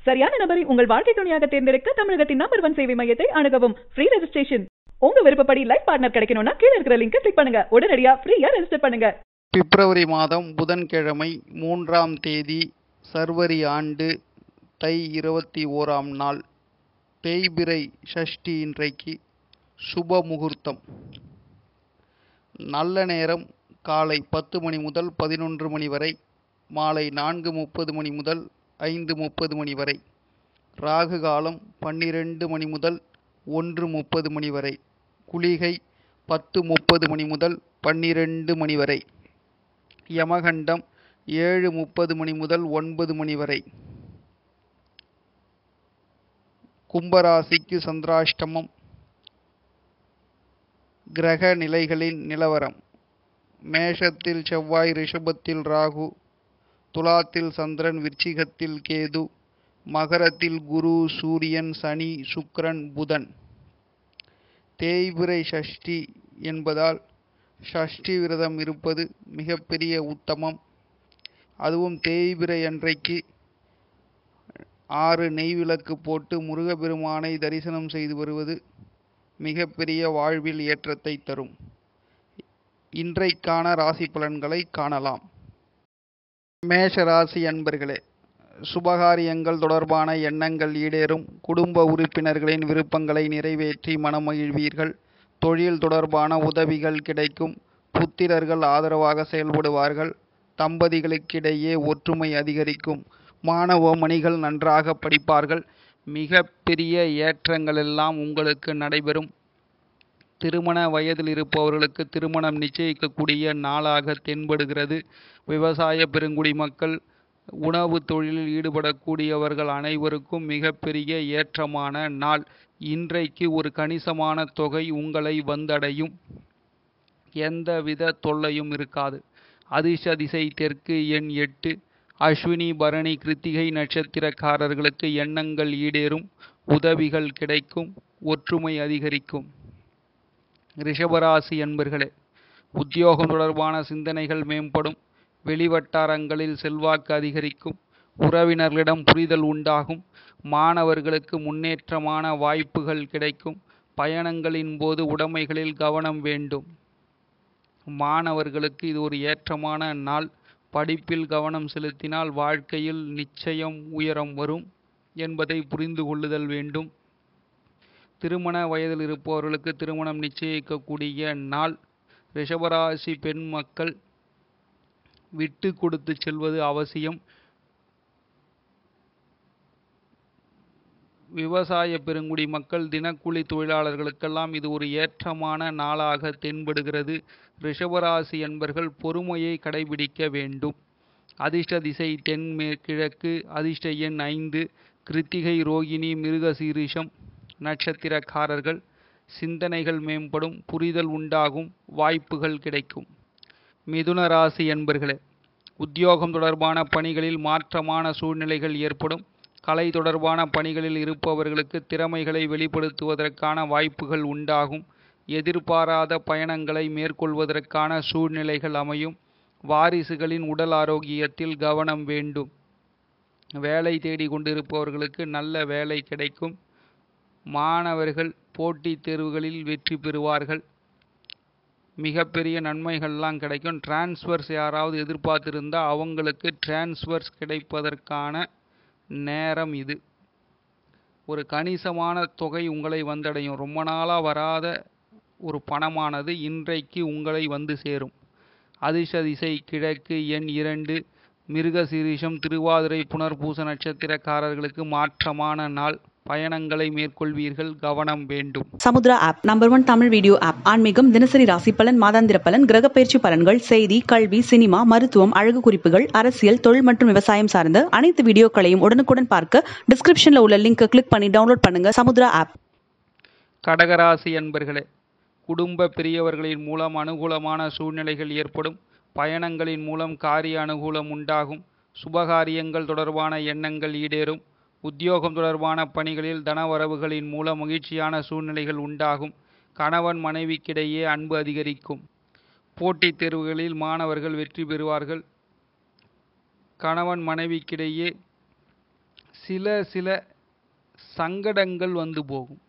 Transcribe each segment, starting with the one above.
சரியான நபரை உங்கள் வாழ்க்கை துணையாக தேர்ந்தெடுக்க தமிழகத்தின் நம்பர் ஒன் சேவை மையத்தை அணுகவும் ஃப்ரீ ரெஜிஸ்ட்ரேஷன் உங்க விருப்பப்படி லைஃப் பார்ட்னர் கிடைக்கணும்னா கீழ இருக்கிற லிங்கை கிளிக் பண்ணுங்க உடனடியா ஃப்ரீயா ரெஜிஸ்டர் பண்ணுங்க பிப்ரவரி மாதம் புதன்கிழமை மூன்றாம் தேதி சர்வரி ஆண்டு தை இருபத்தி ஓராம் நாள் தேய்பிறை ஷஷ்டி இன்றைக்கு சுப முகூர்த்தம் நல்ல நேரம் காலை பத்து மணி முதல் பதினொன்று மணி வரை மாலை நான்கு முப்பது மணி முதல் ஐந்து முப்பது மணி வரை ராகு காலம் பன்னிரெண்டு மணி முதல் ஒன்று முப்பது மணி வரை குளிகை பத்து முப்பது மணி முதல் பன்னிரெண்டு மணி வரை யமகண்டம் ஏழு முப்பது மணி முதல் ஒன்பது மணி வரை கும்பராசிக்கு சந்திராஷ்டமம் கிரக நிலைகளின் நிலவரம் மேஷத்தில் செவ்வாய் ரிஷபத்தில் ராகு துலாத்தில் சந்திரன் விருச்சிகத்தில் கேது மகரத்தில் குரு சூரியன் சனி சுக்கிரன் புதன் தேய்பிறை ஷஷ்டி என்பதால் ஷஷ்டி விரதம் இருப்பது மிகப்பெரிய உத்தமம் அதுவும் தேய்பிறை அன்றைக்கு ஆறு நெய் விளக்கு போட்டு முருகப்பெருமானை தரிசனம் செய்து வருவது மிகப்பெரிய வாழ்வில் ஏற்றத்தை தரும் இன்றைக்கான ராசி பலன்களை காணலாம் மேஷ ராசி அன்பர்களே சுபகாரியங்கள் தொடர்பான எண்ணங்கள் ஈடேறும் குடும்ப உறுப்பினர்களின் விருப்பங்களை நிறைவேற்றி மனமகிழ்வீர்கள் தொழில் தொடர்பான உதவிகள் கிடைக்கும் புத்திரர்கள் ஆதரவாக செயல்படுவார்கள் தம்பதிகளுக்கிடையே ஒற்றுமை அதிகரிக்கும் மாணவ மணிகள் நன்றாக படிப்பார்கள் மிக பெரிய ஏற்றங்கள் எல்லாம் உங்களுக்கு நடைபெறும் திருமண வயதில் இருப்பவர்களுக்கு திருமணம் நிச்சயிக்கக்கூடிய நாளாக தென்படுகிறது விவசாய பெருங்குடி மக்கள் உணவு தொழிலில் ஈடுபடக்கூடியவர்கள் அனைவருக்கும் மிகப்பெரிய ஏற்றமான நாள் இன்றைக்கு ஒரு கணிசமான தொகை உங்களை வந்தடையும் எந்தவித தொல்லையும் இருக்காது அதிர்ஷ்ட திசை தெற்கு எண் எட்டு அஸ்வினி பரணி கிருத்திகை நட்சத்திரக்காரர்களுக்கு எண்ணங்கள் ஈடேறும் உதவிகள் கிடைக்கும் ஒற்றுமை அதிகரிக்கும் ரிஷபராசி என்பர்களே உத்தியோகம் தொடர்பான சிந்தனைகள் மேம்படும் வெளிவட்டாரங்களில் செல்வாக்கு அதிகரிக்கும் உறவினர்களிடம் புரிதல் உண்டாகும் மாணவர்களுக்கு முன்னேற்றமான வாய்ப்புகள் கிடைக்கும் பயணங்களின் போது உடைமைகளில் கவனம் வேண்டும் மாணவர்களுக்கு இது ஒரு ஏற்றமான நாள் படிப்பில் கவனம் செலுத்தினால் வாழ்க்கையில் நிச்சயம் உயரம் வரும் என்பதை புரிந்து கொள்ளுதல் வேண்டும் திருமண வயதில் இருப்பவர்களுக்கு திருமணம் நிச்சயிக்கக்கூடிய நாள் ரிஷபராசி பெண் மக்கள் விட்டு கொடுத்து செல்வது அவசியம் விவசாய பெருங்குடி மக்கள் தினக்கூலி தொழிலாளர்களுக்கெல்லாம் இது ஒரு ஏற்றமான நாளாக தென்படுகிறது ரிஷபராசி என்பர்கள் பொறுமையை கடைபிடிக்க வேண்டும் அதிர்ஷ்ட திசை தென் கிழக்கு அதிர்ஷ்ட எண் ஐந்து கிருத்திகை ரோகிணி மிருகசீரிஷம் நட்சத்திரக்காரர்கள் சிந்தனைகள் மேம்படும் புரிதல் உண்டாகும் வாய்ப்புகள் கிடைக்கும் மிதுன ராசி என்பர்களே உத்தியோகம் தொடர்பான பணிகளில் மாற்றமான சூழ்நிலைகள் ஏற்படும் கலை தொடர்பான பணிகளில் இருப்பவர்களுக்கு திறமைகளை வெளிப்படுத்துவதற்கான வாய்ப்புகள் உண்டாகும் எதிர்பாராத பயணங்களை மேற்கொள்வதற்கான சூழ்நிலைகள் அமையும் வாரிசுகளின் உடல் ஆரோக்கியத்தில் கவனம் வேண்டும் வேலை தேடி கொண்டிருப்பவர்களுக்கு நல்ல வேலை கிடைக்கும் மாணவர்கள் போட்டித் தேர்வுகளில் வெற்றி பெறுவார்கள் மிகப்பெரிய நன்மைகள்லாம் கிடைக்கும் டிரான்ஸ்ஃபர்ஸ் யாராவது எதிர்பார்த்திருந்தால் அவங்களுக்கு டிரான்ஸ்ஃபர்ஸ் கிடைப்பதற்கான நேரம் இது ஒரு கணிசமான தொகை உங்களை வந்தடையும் ரொம்ப நாளாக வராத ஒரு பணமானது இன்றைக்கு உங்களை வந்து சேரும் அதிர்ஷ்ட திசை கிழக்கு எண் இரண்டு மிருகசீரிஷம் திருவாதிரை புனர்பூச நட்சத்திரக்காரர்களுக்கு மாற்றமான நாள் பயணங்களை மேற்கொள்வீர்கள் கவனம் வேண்டும் Samudra app number one Tamil video app ஆன்மீகம் தினசரி ராசி பலன் மாதாந்திர பலன் கிரக பயிற்சி பலன்கள் செய்தி கல்வி சினிமா மருத்துவம் அழகு குறிப்புகள் அரசியல் தொழில் மற்றும் விவசாயம் சார்ந்த அனைத்து வீடியோக்களையும் உடனுக்குடன் பார்க்க டிஸ்கிரிப்ஷன்ல உள்ள லிங்கை கிளிக் பண்ணி டவுன்லோட் பண்ணுங்க சமுத்ரா ஆப் கடகராசி என்பர்களே குடும்ப பெரியவர்களின் மூலம் அனுகூலமான சூழ்நிலைகள் ஏற்படும் பயணங்களின் மூலம் காரிய அனுகூலம் உண்டாகும் சுபகாரியங்கள் தொடர்பான எண்ணங்கள் ஈடேறும் உத்தியோகம் தொடர்பான பணிகளில் தனவரவுகளின் மூலம் மகிழ்ச்சியான சூழ்நிலைகள் உண்டாகும் கணவன் மனைவிக்கிடையே அன்பு அதிகரிக்கும் போட்டித் தேர்வுகளில் மாணவர்கள் வெற்றி பெறுவார்கள் கணவன் மனைவிக்கிடையே சில சில சங்கடங்கள் வந்து போகும்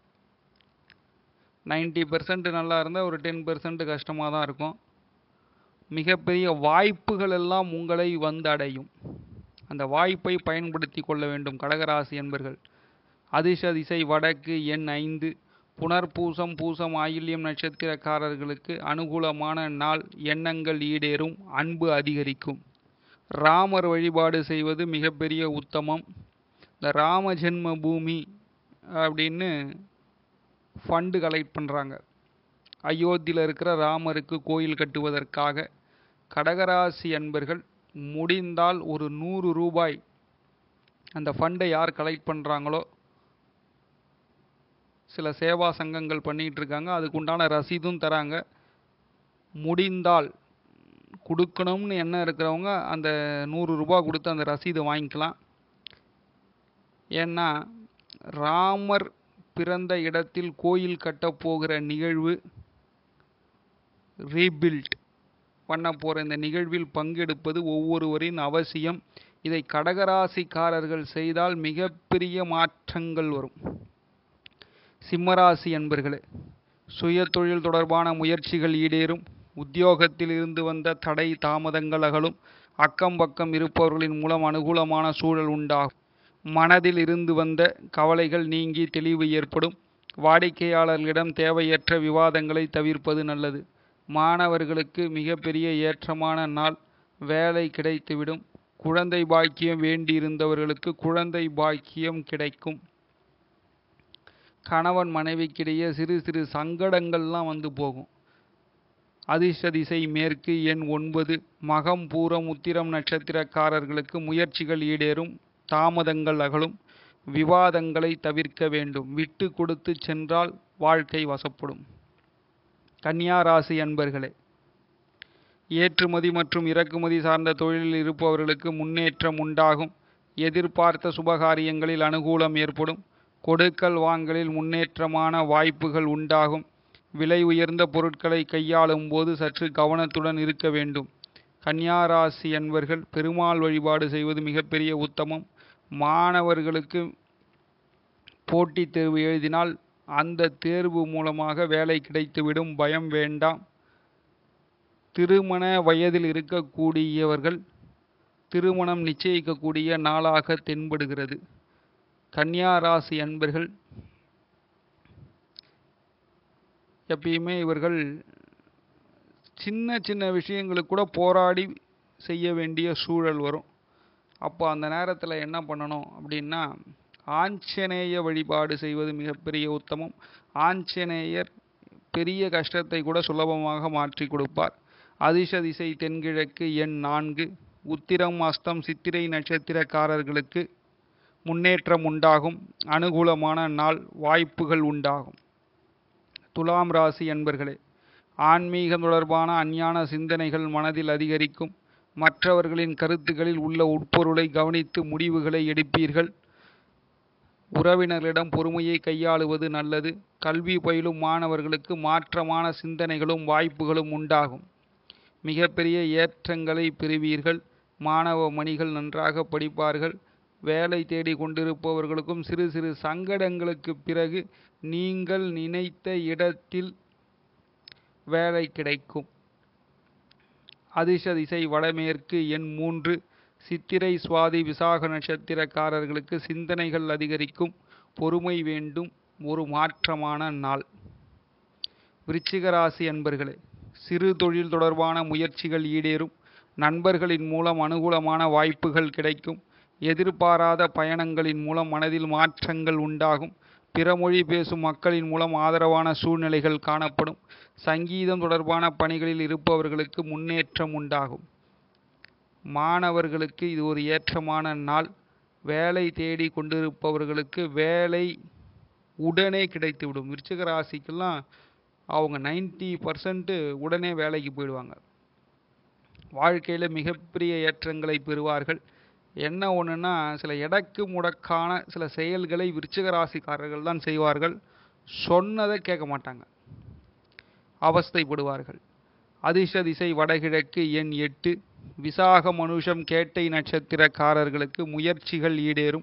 நைன்டி பெர்சன்ட் நல்லா இருந்தால் ஒரு டென் பெர்சன்ட் கஷ்டமாக தான் இருக்கும் மிகப்பெரிய வாய்ப்புகள் எல்லாம் உங்களை வந்து அடையும் அந்த வாய்ப்பை பயன்படுத்தி கொள்ள வேண்டும் கடகராசி என்பர்கள் அதிர்ஷ்ட திசை வடக்கு எண் ஐந்து புனர்பூசம் பூசம் ஆயில்யம் நட்சத்திரக்காரர்களுக்கு அனுகூலமான நாள் எண்ணங்கள் ஈடேறும் அன்பு அதிகரிக்கும் ராமர் வழிபாடு செய்வது மிகப்பெரிய உத்தமம் இந்த ராம ஜென்ம பூமி அப்படின்னு ஃபண்டு கலெக்ட் பண்ணுறாங்க அயோத்தியில் இருக்கிற ராமருக்கு கோயில் கட்டுவதற்காக கடகராசி அன்பர்கள் முடிந்தால் ஒரு நூறு ரூபாய் அந்த ஃபண்டை யார் கலெக்ட் பண்ணுறாங்களோ சில சேவா சங்கங்கள் பண்ணிகிட்டு இருக்காங்க அதுக்குண்டான ரசீதும் தராங்க முடிந்தால் கொடுக்கணும்னு எண்ணம் இருக்கிறவங்க அந்த நூறு ரூபாய் கொடுத்து அந்த ரசீதை வாங்கிக்கலாம் ஏன்னா ராமர் பிறந்த இடத்தில் கோயில் கட்டப்போகிற நிகழ்வு ரீபில்ட் பண்ண போகிற இந்த நிகழ்வில் பங்கெடுப்பது ஒவ்வொருவரின் அவசியம் இதை கடகராசிக்காரர்கள் செய்தால் மிகப்பெரிய மாற்றங்கள் வரும் சிம்மராசி என்பர்களே சுய தொழில் தொடர்பான முயற்சிகள் ஈடேறும் உத்தியோகத்தில் இருந்து வந்த தடை தாமதங்கள் அகலும் அக்கம் பக்கம் இருப்பவர்களின் மூலம் அனுகூலமான சூழல் உண்டாகும் மனதில் இருந்து வந்த கவலைகள் நீங்கி தெளிவு ஏற்படும் வாடிக்கையாளர்களிடம் தேவையற்ற விவாதங்களை தவிர்ப்பது நல்லது மாணவர்களுக்கு மிகப்பெரிய ஏற்றமான நாள் வேலை கிடைத்துவிடும் குழந்தை பாக்கியம் வேண்டியிருந்தவர்களுக்கு குழந்தை பாக்கியம் கிடைக்கும் கணவன் மனைவிக்கிடையே சிறு சிறு சங்கடங்கள்லாம் வந்து போகும் அதிர்ஷ்ட திசை மேற்கு எண் ஒன்பது மகம் பூரம் உத்திரம் நட்சத்திரக்காரர்களுக்கு முயற்சிகள் ஈடேறும் தாமதங்கள் அகலும் விவாதங்களை தவிர்க்க வேண்டும் விட்டு கொடுத்து சென்றால் வாழ்க்கை வசப்படும் கன்னியா ராசி அன்பர்களே ஏற்றுமதி மற்றும் இறக்குமதி சார்ந்த தொழிலில் இருப்பவர்களுக்கு முன்னேற்றம் உண்டாகும் எதிர்பார்த்த சுபகாரியங்களில் அனுகூலம் ஏற்படும் கொடுக்கல் வாங்கலில் முன்னேற்றமான வாய்ப்புகள் உண்டாகும் விலை உயர்ந்த பொருட்களை கையாளும் போது சற்று கவனத்துடன் இருக்க வேண்டும் கன்னியாராசி என்பர்கள் பெருமாள் வழிபாடு செய்வது மிகப்பெரிய உத்தமம் மாணவர்களுக்கு போட்டித் தேர்வு எழுதினால் அந்த தேர்வு மூலமாக வேலை கிடைத்துவிடும் பயம் வேண்டாம் திருமண வயதில் இருக்கக்கூடியவர்கள் திருமணம் நிச்சயிக்கக்கூடிய நாளாக தென்படுகிறது கன்னியா ராசி அன்பர்கள் எப்பயுமே இவர்கள் சின்ன சின்ன விஷயங்களுக்கு கூட போராடி செய்ய வேண்டிய சூழல் வரும் அப்போ அந்த நேரத்தில் என்ன பண்ணணும் அப்படின்னா ஆஞ்சநேய வழிபாடு செய்வது மிகப்பெரிய உத்தமம் ஆஞ்சநேயர் பெரிய கஷ்டத்தை கூட சுலபமாக மாற்றி கொடுப்பார் அதிர்ஷ்ட திசை தென்கிழக்கு எண் நான்கு உத்திரம் அஸ்தம் சித்திரை நட்சத்திரக்காரர்களுக்கு முன்னேற்றம் உண்டாகும் அனுகூலமான நாள் வாய்ப்புகள் உண்டாகும் துலாம் ராசி என்பர்களே ஆன்மீகம் தொடர்பான அஞ்ஞான சிந்தனைகள் மனதில் அதிகரிக்கும் மற்றவர்களின் கருத்துக்களில் உள்ள உட்பொருளை கவனித்து முடிவுகளை எடுப்பீர்கள் உறவினர்களிடம் பொறுமையை கையாளுவது நல்லது கல்வி பயிலும் மாணவர்களுக்கு மாற்றமான சிந்தனைகளும் வாய்ப்புகளும் உண்டாகும் மிகப்பெரிய ஏற்றங்களை பெறுவீர்கள் மாணவ மணிகள் நன்றாக படிப்பார்கள் வேலை தேடி கொண்டிருப்பவர்களுக்கும் சிறு சிறு சங்கடங்களுக்கு பிறகு நீங்கள் நினைத்த இடத்தில் வேலை கிடைக்கும் அதிர்ஷ்ட திசை வடமேற்கு எண் மூன்று சித்திரை சுவாதி விசாக நட்சத்திரக்காரர்களுக்கு சிந்தனைகள் அதிகரிக்கும் பொறுமை வேண்டும் ஒரு மாற்றமான நாள் விருச்சிக ராசி அன்பர்களே சிறு தொழில் தொடர்பான முயற்சிகள் ஈடேறும் நண்பர்களின் மூலம் அனுகூலமான வாய்ப்புகள் கிடைக்கும் எதிர்பாராத பயணங்களின் மூலம் மனதில் மாற்றங்கள் உண்டாகும் பிற மொழி பேசும் மக்களின் மூலம் ஆதரவான சூழ்நிலைகள் காணப்படும் சங்கீதம் தொடர்பான பணிகளில் இருப்பவர்களுக்கு முன்னேற்றம் உண்டாகும் மாணவர்களுக்கு இது ஒரு ஏற்றமான நாள் வேலை தேடி கொண்டிருப்பவர்களுக்கு வேலை உடனே கிடைத்துவிடும் விருச்சிக ராசிக்கெல்லாம் அவங்க நைன்டி பர்சன்ட் உடனே வேலைக்கு போயிடுவாங்க வாழ்க்கையில் மிகப்பெரிய ஏற்றங்களை பெறுவார்கள் என்ன ஒன்றுன்னா சில எடக்கு முடக்கான சில செயல்களை விருச்சிக ராசிக்காரர்கள் தான் செய்வார்கள் சொன்னதை கேட்க மாட்டாங்க அவஸ்தைப்படுவார்கள் அதிர்ஷ்ட திசை வடகிழக்கு எண் எட்டு விசாக மனுஷம் கேட்டை நட்சத்திரக்காரர்களுக்கு முயற்சிகள் ஈடேறும்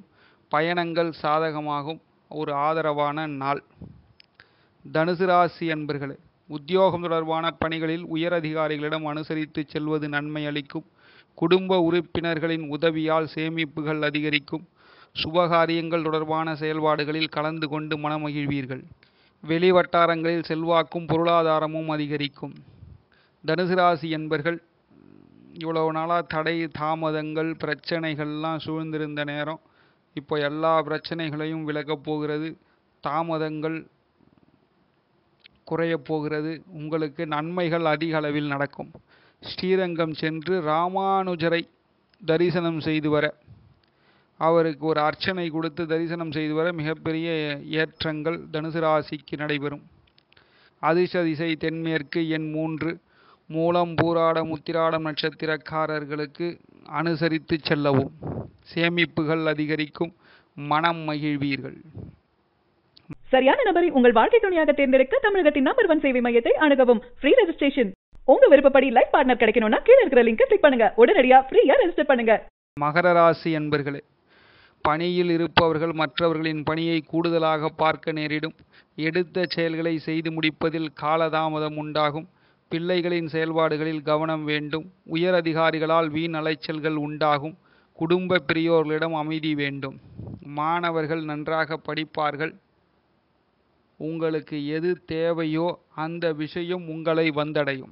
பயணங்கள் சாதகமாகும் ஒரு ஆதரவான நாள் தனுசு ராசி அன்பர்களே உத்தியோகம் தொடர்பான பணிகளில் உயர் அதிகாரிகளிடம் அனுசரித்து செல்வது நன்மை அளிக்கும் குடும்ப உறுப்பினர்களின் உதவியால் சேமிப்புகள் அதிகரிக்கும் சுபகாரியங்கள் தொடர்பான செயல்பாடுகளில் கலந்து கொண்டு மனமகிழ்வீர்கள் வெளி வட்டாரங்களில் செல்வாக்கும் பொருளாதாரமும் அதிகரிக்கும் தனுசு ராசி என்பர்கள் இவ்வளவு நாளாக தடை தாமதங்கள் பிரச்சனைகள்லாம் சூழ்ந்திருந்த நேரம் இப்போ எல்லா பிரச்சனைகளையும் விலகப் போகிறது தாமதங்கள் குறையப் போகிறது உங்களுக்கு நன்மைகள் அதிக அளவில் நடக்கும் ஸ்ரீரங்கம் சென்று ராமானுஜரை தரிசனம் செய்து வர அவருக்கு ஒரு அர்ச்சனை கொடுத்து தரிசனம் செய்து வர மிகப்பெரிய ஏற்றங்கள் தனுசு ராசிக்கு நடைபெறும் அதிர்ஷ்ட திசை தென்மேற்கு எண் மூன்று மூலம் பூராடம் உத்திராடம் நட்சத்திரக்காரர்களுக்கு அனுசரித்து செல்லவும் சேமிப்புகள் அதிகரிக்கும் மனம் மகிழ்வீர்கள் சரியான நபரை உங்கள் வாழ்க்கை துணையாக தேர்ந்தெடுக்க தமிழகத்தின் நம்பர் ஒன் சேவை மையத்தை அணுகவும் ஃப்ரீ ரெஜிஸ்ட்ரேஷன் உங்க விருப்பப்படி லைஃப் பார்ட்னர் கிடைக்கணும்னா கீழ இருக்கிற லிங்கை கிளிக் பண்ணுங்க உடனடியா ஃப்ரீயா ரெஜிஸ்டர் பண்ணுங்க மகர ராசி என்பர்களே பணியில் இருப்பவர்கள் மற்றவர்களின் பணியை கூடுதலாக பார்க்க நேரிடும் எடுத்த செயல்களை செய்து முடிப்பதில் காலதாமதம் உண்டாகும் பிள்ளைகளின் செயல்பாடுகளில் கவனம் வேண்டும் உயர் அதிகாரிகளால் வீண் அலைச்சல்கள் உண்டாகும் குடும்ப பெரியோர்களிடம் அமைதி வேண்டும் மாணவர்கள் நன்றாக படிப்பார்கள் உங்களுக்கு எது தேவையோ அந்த விஷயம் உங்களை வந்தடையும்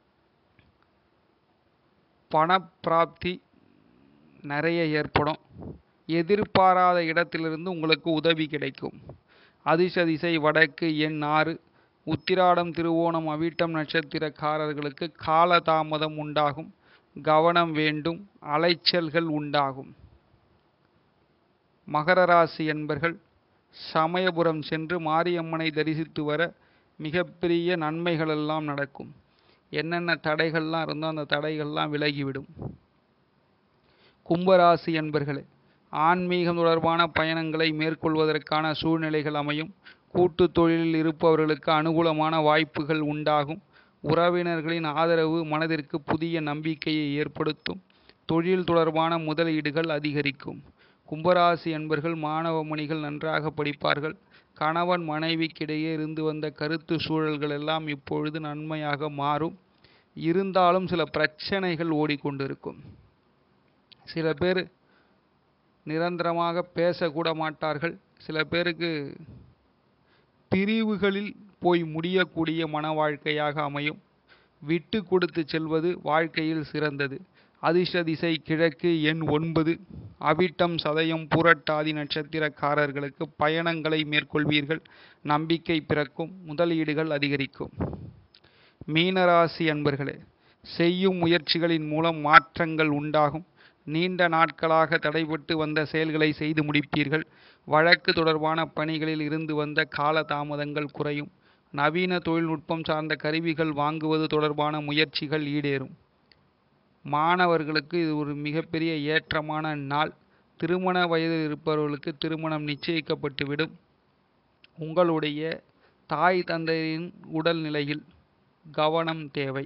பணப்பிராப்தி நிறைய ஏற்படும் எதிர்பாராத இடத்திலிருந்து உங்களுக்கு உதவி கிடைக்கும் அதிர்ஷ்ட திசை வடக்கு எண் ஆறு உத்திராடம் திருவோணம் அவிட்டம் நட்சத்திரக்காரர்களுக்கு காலதாமதம் உண்டாகும் கவனம் வேண்டும் அலைச்சல்கள் உண்டாகும் மகர ராசி என்பர்கள் சமயபுரம் சென்று மாரியம்மனை தரிசித்து வர மிகப்பெரிய நன்மைகளெல்லாம் நடக்கும் என்னென்ன தடைகள்லாம் இருந்தோ அந்த தடைகள்லாம் விலகிவிடும் கும்பராசி என்பர்களே ஆன்மீகம் தொடர்பான பயணங்களை மேற்கொள்வதற்கான சூழ்நிலைகள் அமையும் கூட்டு தொழிலில் இருப்பவர்களுக்கு அனுகூலமான வாய்ப்புகள் உண்டாகும் உறவினர்களின் ஆதரவு மனதிற்கு புதிய நம்பிக்கையை ஏற்படுத்தும் தொழில் தொடர்பான முதலீடுகள் அதிகரிக்கும் கும்பராசி என்பர்கள் மாணவ மணிகள் நன்றாக படிப்பார்கள் கணவன் மனைவிக்கிடையே இருந்து வந்த கருத்து சூழல்கள் எல்லாம் இப்பொழுது நன்மையாக மாறும் இருந்தாலும் சில பிரச்சனைகள் ஓடிக்கொண்டிருக்கும் சில பேர் நிரந்தரமாக பேசக்கூட மாட்டார்கள் சில பேருக்கு பிரிவுகளில் போய் முடியக்கூடிய மன வாழ்க்கையாக அமையும் விட்டு கொடுத்து செல்வது வாழ்க்கையில் சிறந்தது அதிர்ஷ்ட திசை கிழக்கு எண் ஒன்பது அவிட்டம் சதயம் புரட்டாதி நட்சத்திரக்காரர்களுக்கு பயணங்களை மேற்கொள்வீர்கள் நம்பிக்கை பிறக்கும் முதலீடுகள் அதிகரிக்கும் மீனராசி அன்பர்களே செய்யும் முயற்சிகளின் மூலம் மாற்றங்கள் உண்டாகும் நீண்ட நாட்களாக தடைபட்டு வந்த செயல்களை செய்து முடிப்பீர்கள் வழக்கு தொடர்பான பணிகளில் இருந்து வந்த கால தாமதங்கள் குறையும் நவீன தொழில்நுட்பம் சார்ந்த கருவிகள் வாங்குவது தொடர்பான முயற்சிகள் ஈடேறும் மாணவர்களுக்கு இது ஒரு மிகப்பெரிய ஏற்றமான நாள் திருமண வயதில் இருப்பவர்களுக்கு திருமணம் நிச்சயிக்கப்பட்டுவிடும் உங்களுடைய தாய் தந்தையின் உடல் நிலையில் கவனம் தேவை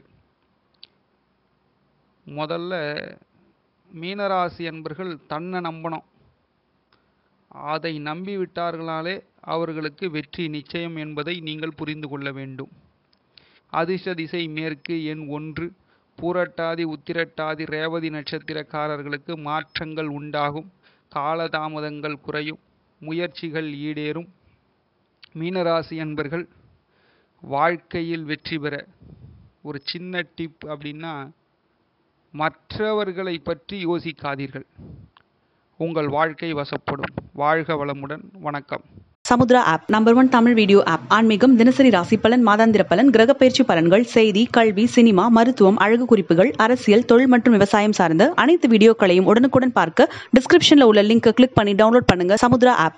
முதல்ல மீனராசி என்பர்கள் தன்னை நம்பணும் அதை நம்பி விட்டார்களாலே அவர்களுக்கு வெற்றி நிச்சயம் என்பதை நீங்கள் புரிந்து கொள்ள வேண்டும் அதிர்ஷ்ட திசை மேற்கு எண் ஒன்று பூரட்டாதி உத்திரட்டாதி ரேவதி நட்சத்திரக்காரர்களுக்கு மாற்றங்கள் உண்டாகும் காலதாமதங்கள் குறையும் முயற்சிகள் ஈடேறும் மீனராசி அன்பர்கள் வாழ்க்கையில் வெற்றி பெற ஒரு சின்ன டிப் அப்படின்னா மற்றவர்களை பற்றி யோசிக்காதீர்கள் உங்கள் வாழ்க்கை வசப்படும் வாழ்க வளமுடன் வணக்கம் Samudra app number one Tamil video app ஆன்மீகம் தினசரி ராசி பலன் மாதாந்திர பலன் கிரக பயிற்சி பலன்கள் செய்தி கல்வி சினிமா மருத்துவம் அழகு குறிப்புகள் அரசியல் தொழில் மற்றும் விவசாயம் சார்ந்த அனைத்து வீடியோக்களையும் உடனுக்குடன் பார்க்க டிஸ்கிரிப்ஷன்ல உள்ள லிங்கை கிளிக் பண்ணி டவுன்லோட் பண்ணுங்க சமுத்ரா ஆப்